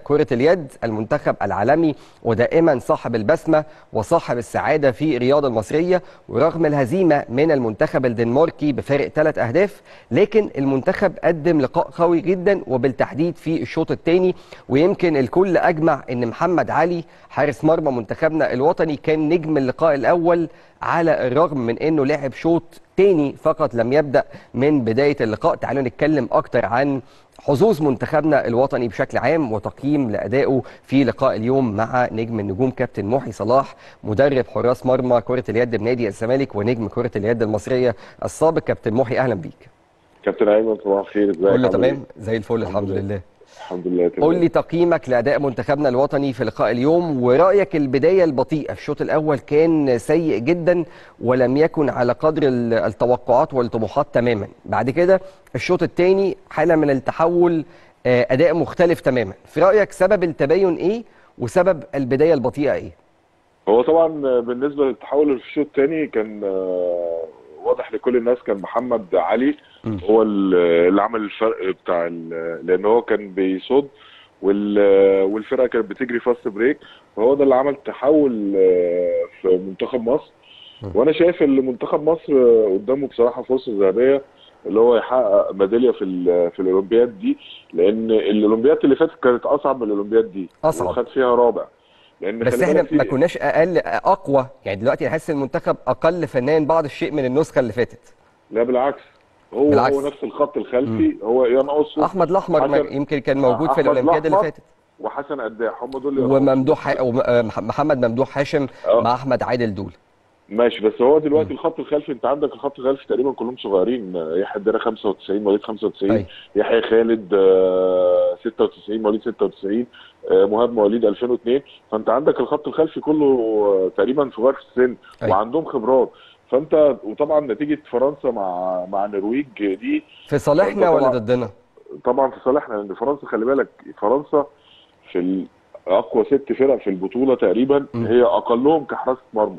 كرة اليد المنتخب العالمي ودائما صاحب البسمة وصاحب السعادة في الرياضة المصرية ورغم الهزيمة من المنتخب الدنماركي بفارق ثلاث أهداف لكن المنتخب قدم لقاء قوي جدا وبالتحديد في الشوط الثاني ويمكن الكل أجمع أن محمد علي حارس مرمى منتخبنا الوطني كان نجم اللقاء الأول على الرغم من أنه لعب شوط تاني فقط لم يبدأ من بداية اللقاء تعالوا نتكلم أكتر عن حظوظ منتخبنا الوطني بشكل عام وتقييم لأدائه في لقاء اليوم مع نجم النجوم كابتن محي صلاح مدرب حراس مرمى كرة اليد بنادي الزمالك ونجم كرة اليد المصرية السابق كابتن محي أهلا بيك كابتن ايمن صباح الخير ازيك كله عامل تمام إيه؟ زي الفل الحمد لله الحمد لله تمام قول لي تقييمك لأداء منتخبنا الوطني في لقاء اليوم ورأيك البداية البطيئة الشوط الأول كان سيء جدا ولم يكن على قدر ال- التوقعات والطموحات تماما بعد كده الشوط الثاني حالة من التحول آه، أداء مختلف تماما في رأيك سبب التباين إيه وسبب البداية البطيئة إيه هو طبعا بالنسبه للتحول في الشوط الثاني كان آه، واضح لكل الناس كان محمد علي مم. هو ال- اللي عمل الفرق بتاع ال- لان هو كان بيصد وال- والفرقه كانت بتجري فاست بريك فهو ده اللي عمل تحول آه، في منتخب مصر مم. وانا شايف ان منتخب مصر آه، قدامه بصراحه فرصه ذهبيه اللي هو يحقق ميداليه في ال- في الاولمبياد دي لان الاولمبياد اللي فاتت كانت اصعب من الاولمبياد دي أصعب. وخد فيها رابع لان بس خلي احنا بالك في- ما كناش أقل أقوى يعني دلوقتي نحس المنتخب أقل فنان بعض الشيء من النسخة اللي فاتت لا بالعكس هو بالعكس. هو نفس الخط الخلفي هو ينقصه أحمد الأحمر ما- حسن- يمكن كان موجود في أحمد الأولمبياد اللي الأحمر فاتت وحسن قداح هم دول اللي ينقصوا. وممدوح ح- وم- آه، مح- محمد ممدوح هاشم آه. مع احمد عادل دول ماشي بس هو دلوقتي الخط الخلفي انت عندك الخط الخلفي تقريبا كلهم صغيرين آه، يحيى الدرع 95 مواليد 95 أيوة. يحيى خالد آه، 96 مواليد 96 آه، مهاب مواليد 2002 فانت عندك الخط الخلفي كله آه، تقريبا صغير في السن أيوة. وعندهم خبرات فانت وطبعا نتيجه فرنسا مع مع النرويج دي في صالحنا طبعا- ولا ضدنا طبعا في صالحنا لان فرنسا خلي بالك فرنسا في ال- اقوى ست فرق في البطوله تقريبا م. هي اقلهم كحراسه مرمى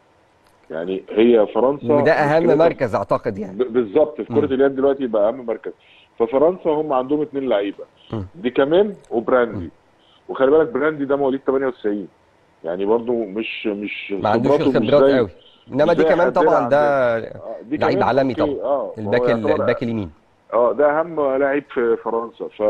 يعني هي فرنسا وده اهم مشكلتها- مركز اعتقد يعني ب- بالظبط في كره م. اليد دلوقتي بقى اهم مركز ففرنسا هم عندهم اثنين لعيبه م. دي كمان وبراندي وخلي بالك براندي ده مواليد 98 يعني برضو مش مش ما عندوش خبراته مش الخبرات زي- قوي انما مش دي زي كمان حدنا طبعا ده آه، دي لعيب كمان عالمي أوكي، طبعا اه الباك هو ال- يعتبر- الباك اليمين اه ده اهم لاعب في فرنسا ف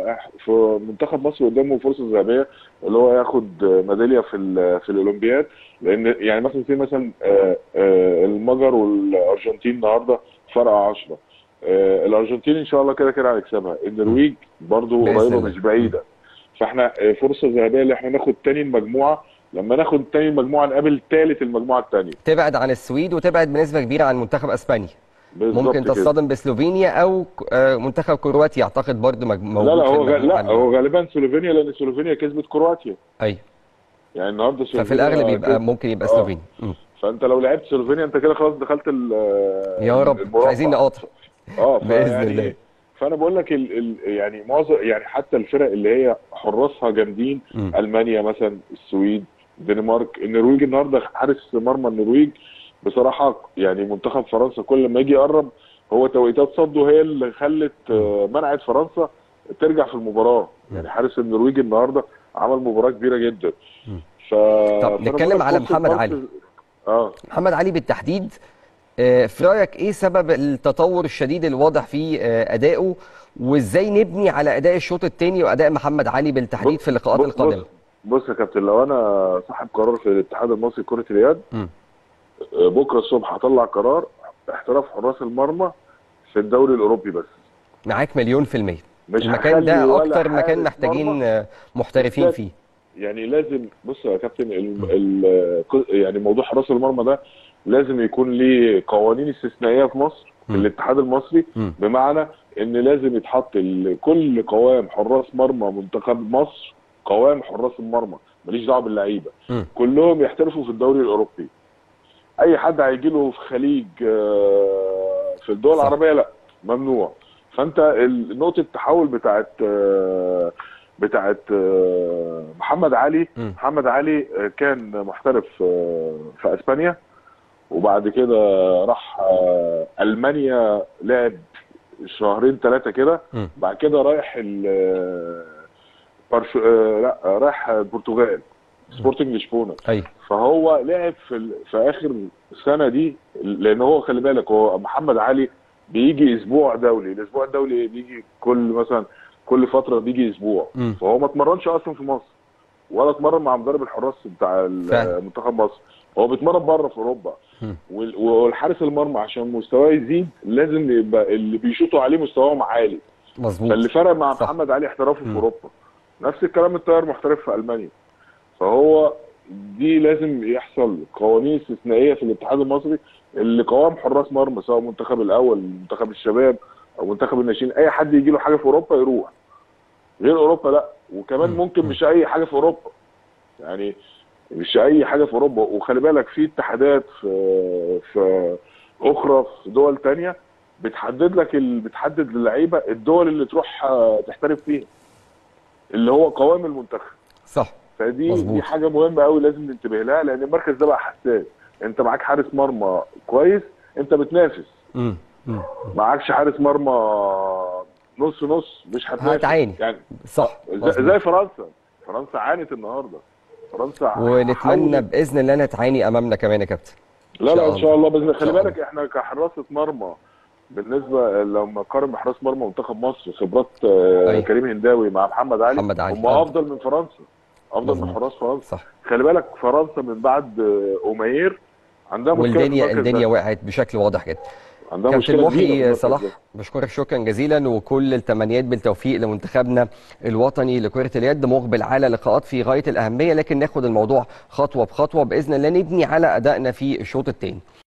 في منتخب مصر قدامه فرصه ذهبيه اللي هو ياخد ميداليه في ال- في الاولمبياد لان يعني مثلا في مثلا آه، آه، المجر والارجنتين النهارده فرق 10 آه، الارجنتين ان شاء الله كده كده هنكسبها النرويج برضو بإذن قريبه الله. مش بعيده فاحنا آه، فرصه ذهبيه اللي احنا ناخد تاني المجموعه لما ناخد تاني المجموعه نقابل ثالث المجموعه الثانيه تبعد عن السويد وتبعد بنسبه كبيره عن منتخب اسبانيا ممكن تصطدم بسلوفينيا او ك- آه، منتخب كرواتيا اعتقد برضه مج- موجود لا لا في هو غ... المجموعة لا ال- هو غالبا سلوفينيا لان سلوفينيا كسبت كرواتيا ايوه يعني النهارده ففي سلوفينيا الاغلب يبقى كسبت. ممكن يبقى آه. سلوفينيا مم. فانت لو لعبت سلوفينيا انت كده خلاص دخلت ال يا رب مش المربع. عايزين نقاطع اه بإذن فيعني- الله. فانا بقول لك ال... ال... يعني معظم يعني حتى الفرق اللي هي حراسها جامدين مم. المانيا مثلا السويد الدنمارك النرويج النهارده حارس مرمى النرويج بصراحه يعني منتخب فرنسا كل ما يجي يقرب هو توقيتات صده هي اللي خلت آه، منعت فرنسا ترجع في المباراه يعني حارس النرويج النهارده عمل مباراه كبيره جدا مم. ف طب فأنا نتكلم بقول لك على فرصة محمد فرنسا- علي. اه محمد علي بالتحديد آه، في رايك ايه سبب التطور الشديد الواضح في آه، ادائه وازاي نبني على اداء الشوط الثاني واداء محمد علي بالتحديد في اللقاءات بص- القادمه بص, بص يا كابتن لو انا صاحب قرار في الاتحاد المصري لكره اليد مم. آه، بكره الصبح هطلع قرار احتراف حراس المرمى في الدوري الاوروبي بس معاك مليون في المية مش المكان هخلي ده ولا اكتر مكان حارس محتاجين مرمى. آه، محترفين بالذات. فيه يعني لازم بص يا كابتن ال ال يعني موضوع حراس المرمى ده لازم يكون ليه قوانين استثنائيه في مصر في مم. الاتحاد المصري مم. بمعنى ان لازم يتحط ال- كل قوام حراس مرمى منتخب مصر قوام حراس المرمى ماليش دعوه باللعيبه مم. كلهم يحترفوا في الدوري الاوروبي اي حد هيجي له في خليج آه، في الدول صح. العربيه لا ممنوع فانت ال- نقطه التحول بتاعت آه، بتاعت آه، محمد علي مم. محمد علي آه، كان محترف آه، في اسبانيا وبعد كده راح آه، المانيا لعب شهرين ثلاثه كده مم. بعد كده رايح ال- برش... آه لا آه، راح البرتغال سبورتنج لشبونه ايوه فهو لعب في ال... في اخر السنه دي لان هو خلي بالك هو محمد علي بيجي اسبوع دولي الاسبوع الدولي بيجي كل مثلا كل فتره بيجي اسبوع مم. فهو ما اتمرنش اصلا في مصر ولا اتمرن مع مدرب الحراس بتاع ال- فعلا. منتخب مصر هو بيتمرن بره في اوروبا مم. وال- والحارس المرمى عشان مستواه يزيد لازم يبقى اللي بيشوطوا عليه مستواهم عالي مظبوط فاللي فرق مع صح. محمد علي احترافه في مم. اوروبا نفس الكلام الطاير محترف في المانيا فهو دي لازم يحصل قوانين استثنائيه في الاتحاد المصري اللي قوام حراس مرمى سواء المنتخب الاول منتخب الشباب او منتخب الناشئين اي حد يجي له حاجه في اوروبا يروح غير اوروبا لا وكمان مم. ممكن مش اي حاجه في اوروبا يعني مش اي حاجه في اوروبا وخلي بالك في اتحادات في في اخرى في دول تانية بتحدد لك ال... بتحدد للعيبه الدول اللي تروح آه، تحترف فيها اللي هو قوام المنتخب صح فدي مظبوط. دي حاجه مهمه قوي لازم ننتبه لها لان المركز ده بقى حساس انت معاك حارس مرمى كويس انت بتنافس مم. مم. معكش حارس مرمى نص نص مش هتنافس هتعاني. يعني صح زي, مظبوط. زي فرنسا فرنسا عانت النهارده فرنسا ونتمنى حاولت- باذن الله انها تعاني امامنا كمان يا كابتن لا إن لا شاء ان شاء الله باذن الله إن خلي شاء بالك احنا كحراسه مرمى بالنسبه لما نقارن بحراس مرمى منتخب مصر خبرات آه، أيوة. كريم هنداوي مع محمد علي محمد علي. هم آه. افضل من فرنسا افضل من مظبوط. حراس فرنسا صح خلي بالك فرنسا من بعد آه، اومير عندها مشكله في والدنيا المركز الدنيا ده. وقعت بشكل واضح جدا عندها كابتن مشكله كبيرة في محي المركز صلاح ده. بشكرك شكرا جزيلا وكل التمنيات بالتوفيق لمنتخبنا الوطني لكرة اليد مقبل على لقاءات في غاية الأهمية لكن ناخد الموضوع خطوة بخطوة بإذن الله نبني على أدائنا في الشوط الثاني